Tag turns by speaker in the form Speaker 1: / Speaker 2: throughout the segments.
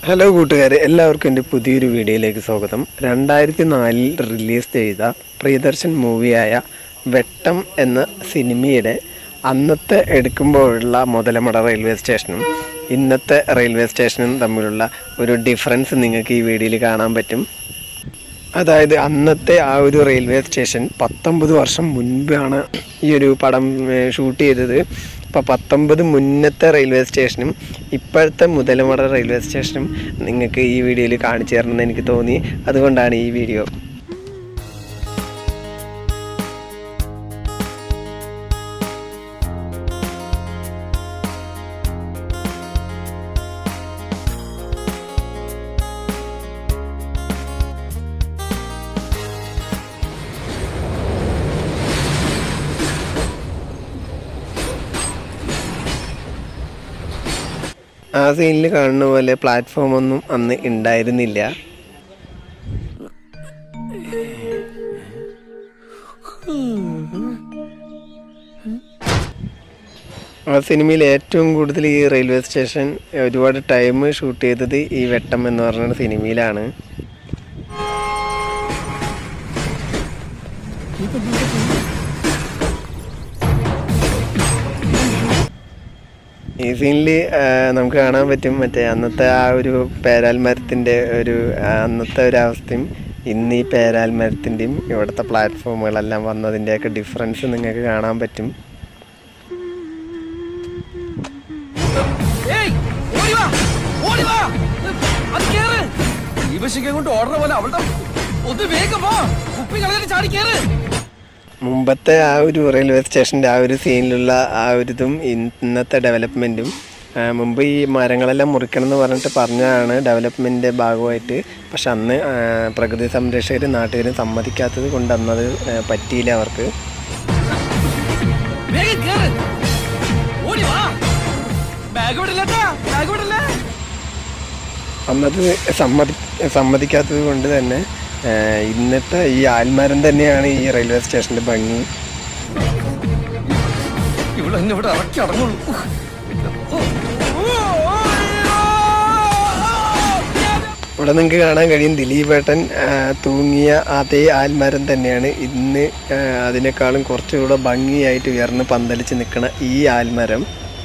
Speaker 1: Hello കൂട്ടുകാരെ എല്ലാവർക്കും എൻ്റെ പുതിയൊരു വീഡിയോയിലേക്ക് സ്വാഗതം രണ്ടായിരത്തി നാലിൽ റിലീസ് ചെയ്ത പ്രിയദർശൻ മൂവിയായ വെട്ടം എന്ന സിനിമയുടെ അന്നത്തെ എടുക്കുമ്പോഴുള്ള മുതലമട റെയിൽവേ സ്റ്റേഷനും ഇന്നത്തെ റെയിൽവേ സ്റ്റേഷനും തമ്മിലുള്ള ഒരു ഡിഫറൻസ് നിങ്ങൾക്ക് ഈ വീഡിയോയിൽ കാണാൻ പറ്റും അതായത് അന്നത്തെ ആ ഒരു റെയിൽവേ സ്റ്റേഷൻ പത്തൊമ്പത് വർഷം മുൻപാണ് ഈ ഒരു പടം ഏഹ്, ഷൂട്ട് ചെയ്തത് അപ്പോൾ പത്തൊമ്പത് മുന്നത്തെ റെയിൽവേ സ്റ്റേഷനും ഇപ്പോഴത്തെ മുതലമട റെയിൽവേ സ്റ്റേഷനും നിങ്ങൾക്ക് ഈ വീഡിയോയിൽ കാണിച്ചു തരണമെന്ന് എനിക്ക് തോന്നി അതുകൊണ്ടാണ് ഈ വീഡിയോ ആ സീനിൽ കാണുന്ന പോലെ പ്ലാറ്റ്ഫോം ഒന്നും അന്ന് ഉണ്ടായിരുന്നില്ല ആ സിനിമയിൽ ഏറ്റവും കൂടുതൽ ഈ റെയിൽവേ സ്റ്റേഷൻ ഒരുപാട് ടൈം ഷൂട്ട് ചെയ്തത് ഈ വെട്ടം എന്ന് പറയുന്ന സിനിമയിലാണ് ഈ സീനിൽ നമുക്ക് കാണാൻ പറ്റും മറ്റേ അന്നത്തെ ആ ഒരു പേരാൽ മരത്തിൻ്റെ ഒരു ആ, അന്നത്തെ ഒരു അവസ്ഥയും ഇന്ന് ഈ പേരാൽ മരത്തിൻ്റെയും ഇവിടുത്തെ പ്ലാറ്റ്ഫോമുകളെല്ലാം വന്നതിൻ്റെയൊക്കെ ഡിഫറൻസ് നിങ്ങൾക്ക് കാണാൻ പറ്റും
Speaker 2: ഏയ്, ഓടി വാ, ഓടി വാ. അത് കേറ്. ദീപശിഖ കൊണ്ട് ഓടുന്ന പോലെ അവളുടെ ഒന്ന് വേഗം വാ കുപ്പി കളഞ്ഞിട്ട് ചാടി കേറ്
Speaker 1: മുമ്പത്തെ ആ ഒരു റെയിൽവേ സ്റ്റേഷൻ്റെ ആ ഒരു സീനിലുള്ള ആ ഒരു ഇതും ഇന്നത്തെ ഡെവലപ്മെൻറ്റും മുമ്പ് ഈ മരങ്ങളെല്ലാം മുറിക്കണം എന്ന് പറഞ്ഞിട്ട് പറഞ്ഞതാണ് ഡെവലപ്മെൻറ്റിൻ്റെ ഭാഗമായിട്ട് പക്ഷെ അന്ന് ആ, പ്രകൃതി സംരക്ഷകർ നാട്ടുകാരും സമ്മതിക്കാത്തത് കൊണ്ട് അന്നത് ആ, പറ്റിയില്ല അവർക്ക്
Speaker 2: വേഗം കേറ് ഓടി വാ ബാഗ് വിടില്ലട്ടാ ബാഗ് വിടില്ല
Speaker 1: അന്നത് സമ്മതി സമ്മതിക്കാത്തത് കൊണ്ട് തന്നെ ആ, ഇന്നത്തെ ഈ ആൽമരം തന്നെയാണ് ഈ റെയിൽവേ സ്റ്റേഷൻ്റെ ഭംഗി
Speaker 2: ഇവിടെ എന്നെ ഇവിടെ ഇറക്കി അടങ്ങുള്ളൂ
Speaker 1: ഇവിടെ നിങ്ങൾക്ക് കാണാൻ കഴിയും ദിലീപേട്ടൻ ആ, തൂങ്ങിയ അതേ ആൽമരം തന്നെയാണ് ഇന്ന് ആ, അതിനേക്കാളും കുറച്ചുകൂടെ ഭംഗിയായിട്ട് ഉയർന്ന് പന്തലിച്ച് നിൽക്കുന്ന ഈ ആൽമരം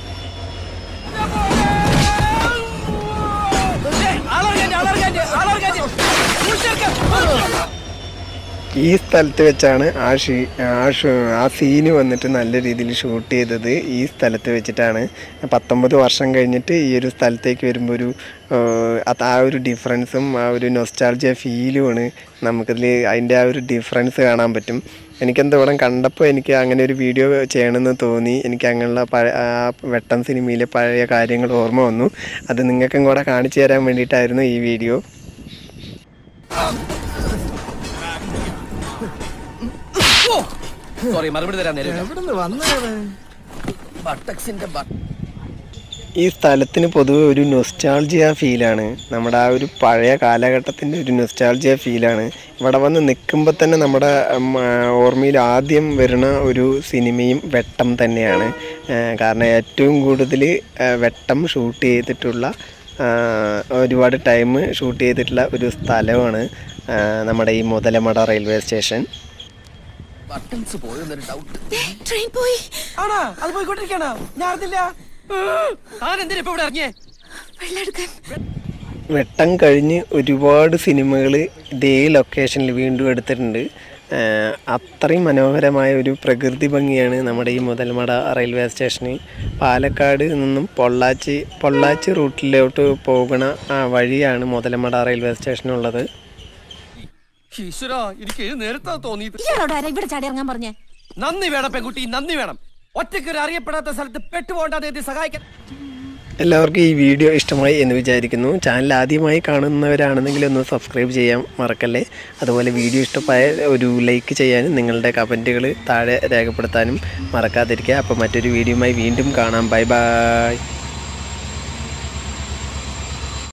Speaker 1: ഈ സ്ഥലത്ത് വെച്ചാണ് ആ ഷീ ആ ഷൂ ആ സീന് വന്നിട്ട് നല്ല രീതിയിൽ ഷൂട്ട് ചെയ്തത് ഈ സ്ഥലത്ത് വെച്ചിട്ടാണ് പത്തൊമ്പത് വർഷം കഴിഞ്ഞിട്ട് ഈ ഒരു സ്ഥലത്തേക്ക് വരുമ്പോൾ ഒരു ഏഹ്, അത് ആ ഒരു ഡിഫറൻസും ആ ഒരു നൊസ്റ്റാൾജിയ ഫീലുമാണ് നമുക്കതിൽ അതിൻ്റെ ആ ഒരു ഡിഫറൻസ് കാണാൻ പറ്റും എനിക്കെന്താ ഇവിടെ കണ്ടപ്പോൾ എനിക്ക് അങ്ങനെ ഒരു വീഡിയോ ചെയ്യണമെന്ന് തോന്നി എനിക്ക് അങ്ങനെയുള്ള പഴയ ആ വെട്ടം സിനിമയിലെ പഴയ കാര്യങ്ങൾ ഓർമ്മ വന്നു അത് നിങ്ങൾക്കും കൂടെ കാണിച്ചു തരാൻ വേണ്ടിയിട്ടായിരുന്നു ഈ വീഡിയോ
Speaker 2: സോറി മറുപടി തരാൻ നേരം ബട്ടക്സിന്റെ
Speaker 1: ഈ സ്ഥലത്തിന് പൊതുവെ ഒരു നൊസ്റ്റാൾജിയ ഫീലാണ് നമ്മുടെ ആ ഒരു പഴയ കാലഘട്ടത്തിൻ്റെ ഒരു നൊസ്റ്റാൾജിയ ഫീലാണ് ഇവിടെ വന്ന് നിൽക്കുമ്പോൾ തന്നെ നമ്മുടെ ഉം, ആ, ഓർമ്മയിൽ ആദ്യം വരുന്ന ഒരു സിനിമയും വെട്ടം തന്നെയാണ് ആ, കാരണം ഏറ്റവും കൂടുതൽ ആ, വെട്ടം ഷൂട്ട് ചെയ്തിട്ടുള്ള ആ, ഒരുപാട് ടൈം ഷൂട്ട് ചെയ്തിട്ടുള്ള ഒരു സ്ഥലമാണ് ആ, നമ്മുടെ ഈ മുതലമട റെയിൽവേ സ്റ്റേഷൻ
Speaker 2: ബട്ടൺസ് പോയെന്നൊരു ഡൗട്ട്
Speaker 3: ട്രെയിൻ പോയി
Speaker 2: ആണാ അത് പോയിക്കൊണ്ടിരിക്കണോ ഞാൻ അറിഞ്ഞില്ല താൻ എന്തിനാ ഇപ്പൊ ഇവിടെ ഇറങ്ങിയേ
Speaker 3: വെള്ളം എടുക്കാൻ
Speaker 1: വെട്ടം കഴിഞ്ഞ് ഒരുപാട് സിനിമകൾ ഇതേ ലൊക്കേഷനിൽ വീണ്ടും എടുത്തിട്ടുണ്ട് ആഹ് അത്രയും മനോഹരമായ ഒരു പ്രകൃതി ഭംഗിയാണ് നമ്മുടെ ഈ മുതൽമട റെയിൽവേ സ്റ്റേഷന് പാലക്കാട് നിന്നും പൊള്ളാച്ചി പൊള്ളാച്ചി റൂട്ടിലോട്ട് പോകുന്ന ആ വഴിയാണ് മുതലമട റെയിൽവേ സ്റ്റേഷനുള്ളത്
Speaker 2: ഈശ്വര എനിക്ക് ഇത് നേരത്താ തോന്നിയത്
Speaker 3: ഇയാളോട് ആരാ ഇവിടെ ചാടി ഇറങ്ങാൻ പറഞ്ഞേ
Speaker 2: നന്ദി വേണം പെൺകുട്ടി നന്ദി വേണം ഒറ്റയ്ക്ക് ഒരു അറിയപ്പെടാത്ത സ്ഥലത്ത് പെട്ടുപോകണ്ടാതെ എത്തി സഹായിക്കാൻ
Speaker 1: എല്ലാവർക്കും ഈ വീഡിയോ ഇഷ്ടമായി എന്ന് വിചാരിക്കുന്നു ചാനൽ ആദ്യമായി കാണുന്നവരാണെന്നെങ്കിൽ ഒന്ന് സബ്സ്ക്രൈബ് ചെയ്യാൻ മറക്കല്ലേ അതുപോലെ വീഡിയോ ഇഷ്ടമായ ഒരു ലൈക്ക് ചെയ്യാനും നിങ്ങളുടെ കമൻറ്റുകൾ താഴെ രേഖപ്പെടുത്താനും മറക്കാതിരിക്കുക അപ്പോൾ മറ്റൊരു വീഡിയോയുമായി വീണ്ടും കാണാം ബൈ ബൈ